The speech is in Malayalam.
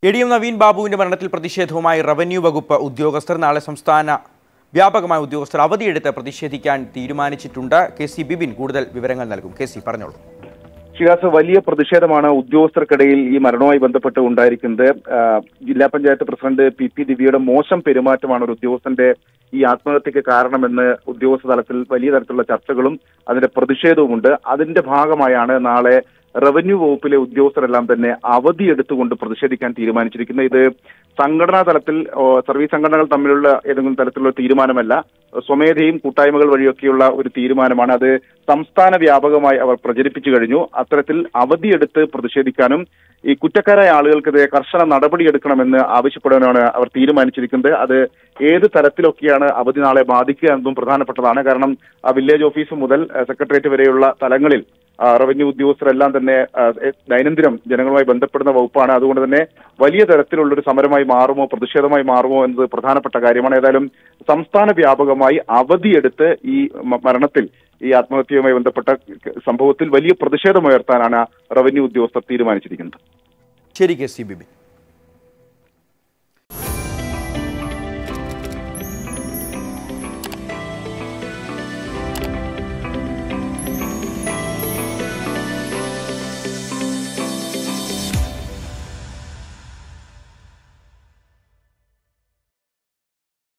എ ഡി എം നവീൻ ബാബുവിന്റെ മരണത്തിൽ പ്രതിഷേധവുമായി റവന്യൂ വകുപ്പ് ഉദ്യോഗസ്ഥർ നാളെ സംസ്ഥാന വ്യാപകമായ ഉദ്യോഗസ്ഥർ അവധിയെടുത്ത് പ്രതിഷേധിക്കാൻ തീരുമാനിച്ചിട്ടുണ്ട് കെ സി ബിബിൻ കൂടുതൽ വിവരങ്ങൾ നൽകും കെ സി പറഞ്ഞോളൂ ഷിയാസ് വലിയ പ്രതിഷേധമാണ് ഉദ്യോഗസ്ഥർക്കിടയിൽ ഈ മരണവുമായി ബന്ധപ്പെട്ട് ഉണ്ടായിരിക്കുന്നത് ആ, ജില്ലാ പഞ്ചായത്ത് പ്രസിഡന്റ് പി പി ദിവ്യയുടെ മോശം പെരുമാറ്റമാണ് ഒരു ഉദ്യോഗസ്ഥന്റെ ഈ ആത്മഹത്യക്ക് കാരണമെന്ന് ഉദ്യോഗസ്ഥ തലത്തിൽ വലിയ തരത്തിലുള്ള ചർച്ചകളും അതിന്റെ പ്രതിഷേധവുമുണ്ട് അതിന്റെ ഭാഗമായാണ് നാളെ റവന്യൂ വകുപ്പിലെ ഉദ്യോഗസ്ഥരെല്ലാം തന്നെ അവധി എടുത്തുകൊണ്ട് പ്രതിഷേധിക്കാൻ തീരുമാനിച്ചിരിക്കുന്നത് ഇത് സംഘടനാ തലത്തിൽ ഓ, സർവീസ് സംഘടനകൾ തമ്മിലുള്ള ഏതെങ്കിലും തരത്തിലുള്ള തീരുമാനമല്ല സ്വമേധയും കൂട്ടായ്മകൾ വഴിയൊക്കെയുള്ള ഒരു തീരുമാനമാണ് അത് സംസ്ഥാന വ്യാപകമായി അവർ പ്രചരിപ്പിച്ചു കഴിഞ്ഞു അത്തരത്തിൽ അവധിയെടുത്ത് പ്രതിഷേധിക്കാനും ഈ കുറ്റക്കാരായ ആളുകൾക്കെതിരെ കർശന നടപടിയെടുക്കണമെന്ന് ആവശ്യപ്പെടാനാണ് അവർ തീരുമാനിച്ചിരിക്കുന്നത് അത് ഏത് തരത്തിലൊക്കെയാണ് അവധി നാളെ ബാധിക്കുക എന്നതും പ്രധാനപ്പെട്ടതാണ് കാരണം ആ വില്ലേജ് ഓഫീസ് മുതൽ ആ, സെക്രട്ടേറിയറ്റ് വരെയുള്ള തലങ്ങളിൽ ആ, റവന്യൂ ഉദ്യോഗസ്ഥരെല്ലാം തന്നെ ആ, എ- ദൈനംദിനം ജനങ്ങളുമായി ബന്ധപ്പെടുന്ന വകുപ്പാണ് അതുകൊണ്ട് തന്നെ വലിയ തരത്തിലുള്ള ഒരു സമരമായി മാറുമോ പ്രതിഷേധമായി മാറുമോ എന്നത് പ്രധാനപ്പെട്ട കാര്യമാണ് ഏതായാലും സംസ്ഥാന വ്യാപകമായി അവധിയെടുത്ത് ഈ മ- മരണത്തിൽ ഈ ആത്മഹത്യയുമായി ബന്ധപ്പെട്ട സംഭവത്തിൽ വലിയ പ്രതിഷേധമുയർത്താനാണ് റവന്യൂ ഉദ്യോഗസ്ഥർ തീരുമാനിച്ചിരിക്കുന്നത് ശരി കെ സി ബിബിൻ